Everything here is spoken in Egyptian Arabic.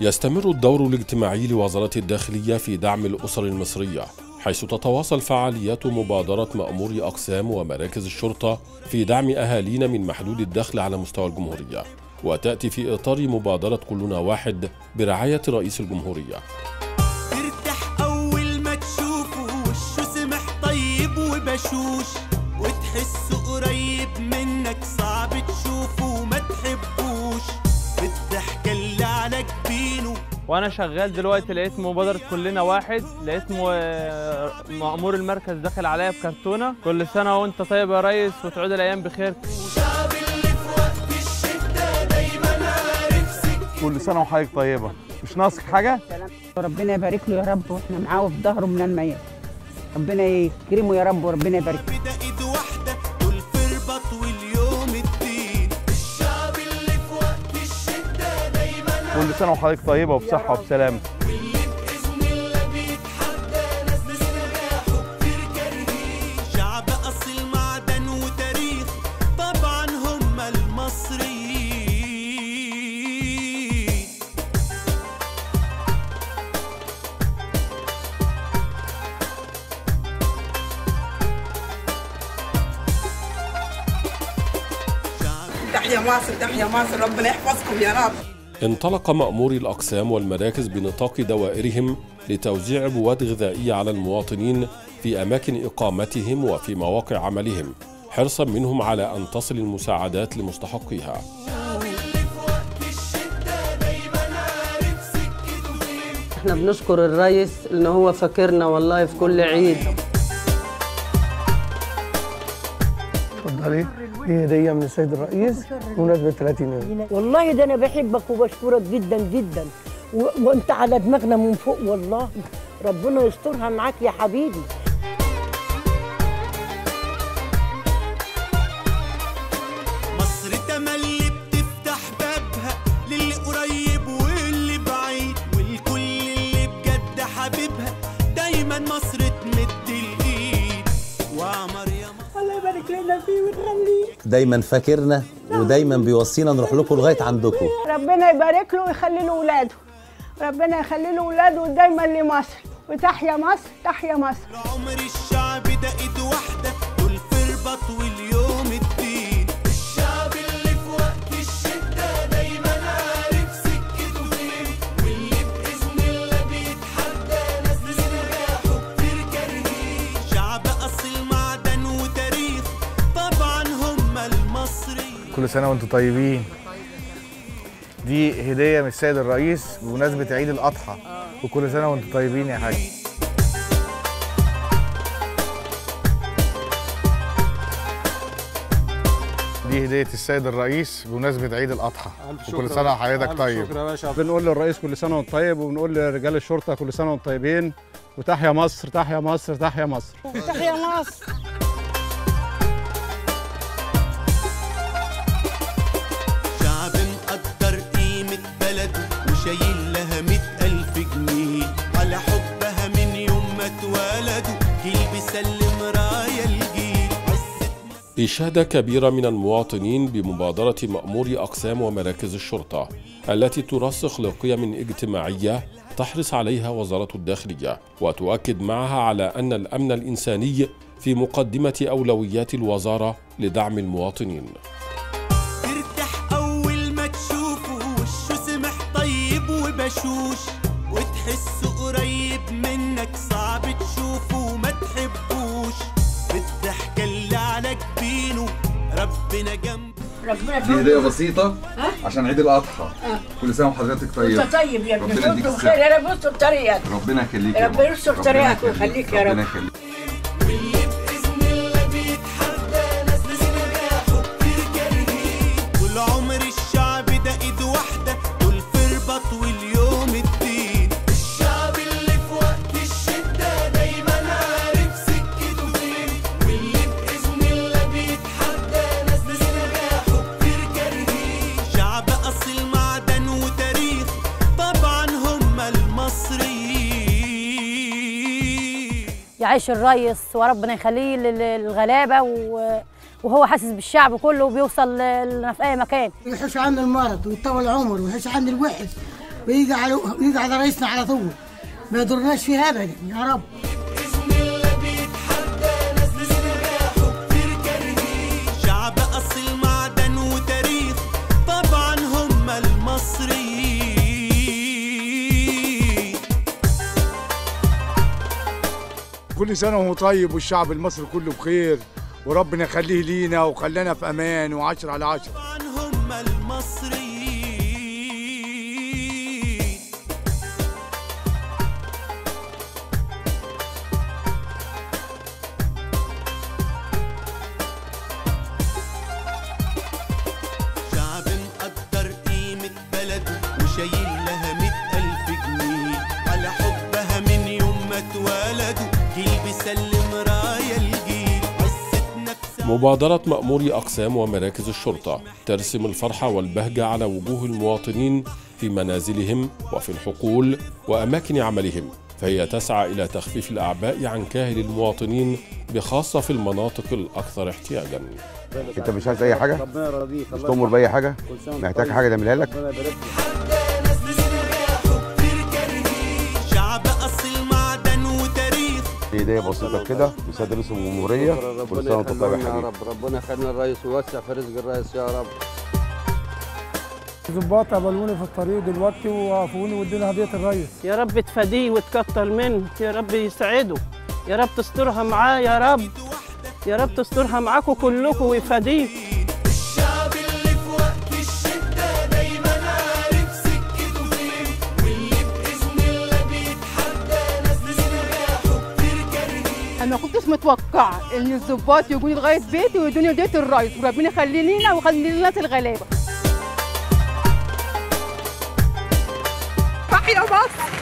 يستمر الدور الاجتماعي لوزارة الداخلية في دعم الأسر المصرية حيث تتواصل فعاليات مبادرة مأمور أقسام ومراكز الشرطة في دعم أهالينا من محدود الدخل على مستوى الجمهورية وتأتي في إطار مبادرة كلنا واحد برعاية رئيس الجمهورية ترتاح أول ما تشوفه وشه سمح طيب وبشوش وتحسه قريب منك صعب تشوفه وما تحبوش بالضحكة اللي على جبينه وانا شغال دلوقتي لقيت مبادره كلنا واحد لقيت م- مأمور المركز داخل عليا بكرتونه كل سنه وانت طيب يا ريس وتعود الايام بخير شعب اللي في وقت الشدة دايما عارف سكة كل سنه وحضرتك طيبه مش ناقصك حاجه ربنا يبارك له يا رب واحنا معاه في ظهره من الميت ربنا يكرمه يا رب وربنا يبارك له بدا ايد واحدة دول في رباط واليوم الدين الشعب اللي في وقت الشدة دايما كل سنه وحضرتك طيبه وبصحه وبسلامه واللي بإذن الله بيتحدى ناس بسلاحه كتير كارهين شعب أصيل معدن وتاريخ طبعا هم المصريين تحيا مصر تحيا مصر ربنا يحفظكم يا رب انطلق مأموري الأقسام والمراكز بنطاق دوائرهم لتوزيع مواد غذائية على المواطنين في أماكن إقامتهم وفي مواقع عملهم حرصا منهم على أن تصل المساعدات لمستحقيها احنا بنشكر الرئيس ان هو فاكرنا والله في كل عيد اتفضلي دي هديه من السيد الرئيس بمناسبه 30 يوم والله ده انا بحبك وبشكرك جدا جدا و... وانت على دماغنا من فوق والله ربنا يسترها معاك يا حبيبي مصر تملي بتفتح بابها للي قريب واللي بعيد والكل اللي بجد حبيبها دايما مصر تمد الايد وعمر يا مصر الله يبارك لنا فيه ويخليه دايما فاكرنا ودايما بيوصينا نروح لكم لغايه عندكم ربنا يبارك له ويخلي له ولاده ربنا يخلي له ولاده دايما لمصر وتحيا مصر تحيا مصر عمر الشعب ده ايد واحدة دول في رباط واليوم الدين الشعب اللي في وقت الشدة دايما عارف سكته فين واللي بإذن الله بيتحدى ناس بسلاحه كتير كارهين شعب أصيل معدن وتاريخ طبعا هم المصريين كل سنه وانتم طيبين دي هديه من السيد الرئيس بمناسبه عيد الاضحى وكل سنه وانتم طيبين يا حاج دي هديه السيد الرئيس بمناسبه عيد الاضحى وكل سنه وحضرتك طيب شكرا يا باشا بنقول للرئيس كل سنه وانت طيب وبنقول لرجال الشرطه كل سنه وانتم طيبين وتحيا مصر تحيا مصر تحيا مصر تحيا مصر شعب مقدر قيمة بلده وشايل لها مئة ألف جنيه على حبها من يوم ما اتولدوا جيل بيسلم راية الجيل عزة إشادة كبيرة من المواطنين بمبادرة مأمور أقسام ومراكز الشرطة التي ترسخ لقيم اجتماعية تحرص عليها وزارة الداخلية وتؤكد معها على أن الأمن الإنساني في مقدمة أولويات الوزارة لدعم المواطنين ترتاح أول ما تشوفه وشه سمح طيب وبشوش وتحسه قريب منك صعب تشوفه وما تحبوش بالضحكة اللي على جبينه ربنا جنبه ربنا دي هدية بسيطة عشان عيد الأضحى كل سنة وحضرتك طيب انت طيب يا ابني ربنا يديك كنت بخير يا رب يستر طريقك ربنا يخليك يا رب يستر طريقك ويخليك يا ربنا رب يخليك واللي بإذن الله بيتحدى ناس بسلاحه كتير كارهين طول عمر الشعب ده ايد واحدة دول في رباط واليوم الدين الشعب اللي في وقت الشدة دايما عارف سكته فين واللي بإذن الله بيتحدى ناس بسلاحه كتير كارهين شعب أصيل معدن وتاريخ طبعا هم المصريين يعيش الريس وربنا يخليه لل- للغلابه و- وهو حاسس بالشعب كله وبيوصل لنا في اي مكان يحوش عن المرض ويطول عمره ويحوش عن الوحش ويجي على ويجي على رئيسنا على طول ما يضرناش فيها ابدا يا رب شعب أصيل معدن وتاريخ طبعا هم المصريين كل سنة وهو طيب والشعب المصري كله بخير وربنا يخليه لينا وخلانا في أمان وعشر على عشر طبعا هم المصريين شعب مقدر قيمة بلده وشايل لها مئة ألف جنيه على حبها من يوم ما اتولدوا جيل بيسلم راية الجيل عزة نفس مبادرة مأموري أقسام ومراكز الشرطة ترسم الفرحة والبهجة على وجوه المواطنين في منازلهم وفي الحقول وأماكن عملهم فهي تسعى إلى تخفيف الأعباء عن كاهل المواطنين بخاصة في المناطق الأكثر احتياجاً انت مش عايز اي حاجه ربنا يرضيك مش تؤمر باي حاجه كل سنة وأنت محتاج طيب. حاجه نعملها لك ربنا يبارك لك شعب أصيل معدن وتاريخ هديه بسيطه كده بسيد رئيس الجمهوريه كل سنه وانت طيب يا يا حبيبي رب ربنا يخلينا الرئيس ويوسع في رزق الرئيس يا رب ظباط قابلوني في الطريق دلوقتي ووقفوني وادوني هديه الريس يا رب تفاديه وتكتر منه يا رب يسعده يا رب تسترها معاه يا رب يا رب تسترها معاكم كلكم ويفاديه الشعب اللي في وقت الشدة دايما عارف سكته فين واللي بإذن الله بيتحدى ناس نجاحه كتير كارهين انا ما كنتش متوقعه ان الظباط يجوني لغايه بيتي ويدوني هديه الريس وربنا يخلي لينا ويخلي للناس الغلابه تحيا مصر